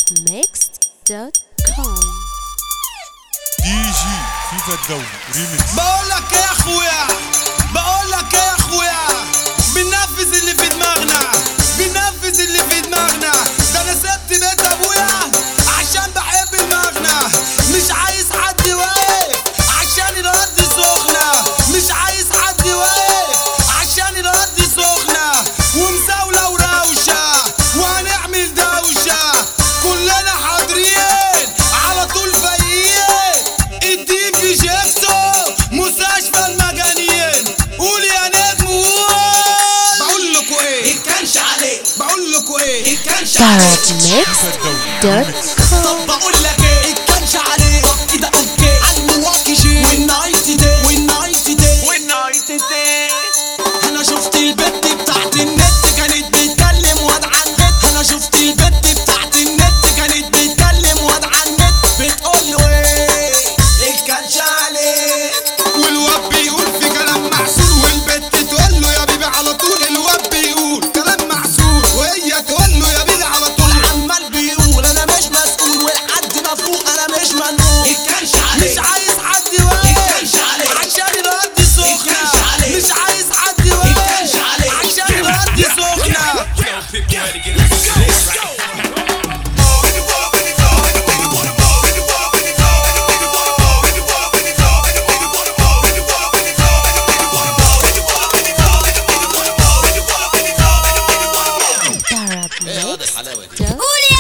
arabmixed.com دي جي فيفا الدولي ريميكس بقول لك ايه يا اخويا بقول لك ايه يا اخويا بننفذ اللي في دماغنا بننفذ اللي في دماغنا ده انا سبت بيت ابويا عشان بحب دماغنا مش عايز حد واقف عشان الارض سخنه مش عايز حد واقف عشان الارض سخنه ومزاوله وروشه وهنعمل دوشه كلنا حاضرين على طول فايقين الدين في جبته مستشفى المجانين قول يا نجم قول بقول لكم ايه كانش عليه بقول لكم ايه كانش عليه arabmixed.com بقول لك ايه كانش عليه كده اوكي المواكي جي والنايت دي والنايت دي والنايت دي انا شفت البت بتاعت النت كانت بتكلم واد عن النت انا شفت البت بتاعت النت كانت بتكلم واد عن النت بتقول له ايه الكانش عليه والواد بيقول في كلام محسوس والبت تقول له يا بيبي على طول الواد بيقول كلام محسوس وهي تقول له يا بيبي على طول عمال بيقول انا مش مسؤول ولحد ما فوق انا مش منقول الكانش عليه مش عايز حد واقف الكانش عليه عشان الارض الكانش سخنه عليه مش عايز حد واقف الكانش عليه عشان الارض سخنه arabmixed.com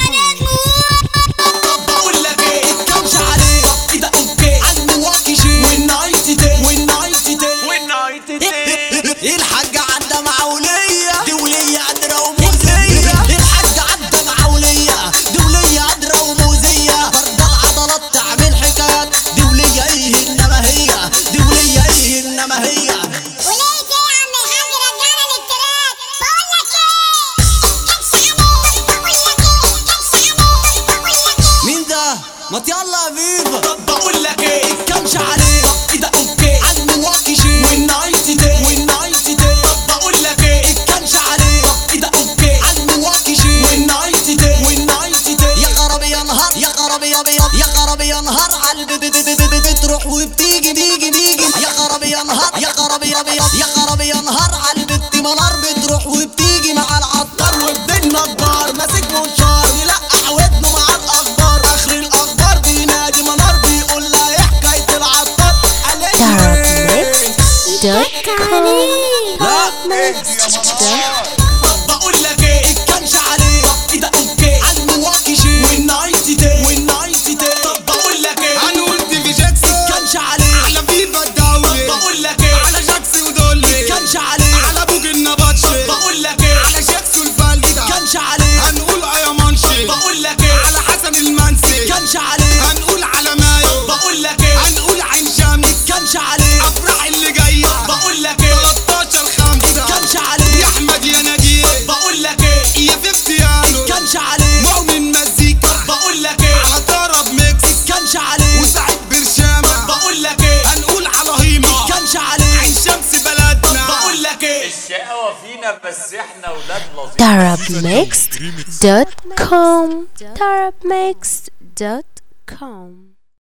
بقول لك ايه الكمش عليه كده اوكي المواكي جي والنايت دي والنايت دي والنايت دي الحاج عدى مع ولية دي ولية قادرة وموزية الحاج عدى مع ولية دي ولية قادرة وموزية برضه العضلات تعمل حكايات دي ولية ايه انما هي دي ولية ايه انما هي وليه كده يا عم الحاج رجعنا للتراك بقول لك ايه كبس عليه بقول لك ايه كبس عليه بقول لك ايه مين ده؟ ما يلا يا فيفا طب بقول لك ايه الكمش عليه كده اوكي المواكي جي والنايت دي والنايت دي طب بقول لك ايه الكمش عليه كده اوكي المواكي جي والنايت دي والنايت دي يا خرابي يا نهار يا خرابي يا بيض يا خرابي يا نهار على بتروح وبتيجي بيجي بيجي يا خرابي يا نهار يا خرابي يا بيض يا خرابي يا نهار على البت منار بتروح وبتيجي مع العطار وبدين نجار ماسك منشار يلقح ودنه مع الاخبار اخر الاخبار بينادي منار بيقول لها ايه حكايه العطار قالت له إيه؟ arabmixed.com بقول لك ايه الكنش عليه كده اوكي المواكي جي والنايت دي والنايت دي طب بقول لك ايه هنقول دي في جاكسون الكنش عليه على فيفا الدولي بقول لك ايه على جاكسي ودولي الكنش عليه على بوج النبطشي بقول لك ايه على جاكسي والفلتة الكنش عليه هنقول ايا منشي بقول لك ايه على حسن المنسي الكنش عليه هنقول على مايو بقول لك ايه هنقول عين شمس الكنش عليه افراح اللي جايه بقول لك ايه 13 5 الكنش عليه يا احمد يا نجيب بقول لك ايه يا فيفتيانو الكنش عليه مؤمن مزيكا بقول لك ايه على طرب ميكس الكنش عليه وسعيد برشامه بقول لك ايه هنقول على هيما الكنش عليه عين شمس بلدنا بقول لك ايه الشقاوة فينا بس احنا ولاد لطيف arabmixed.com arabmixed.com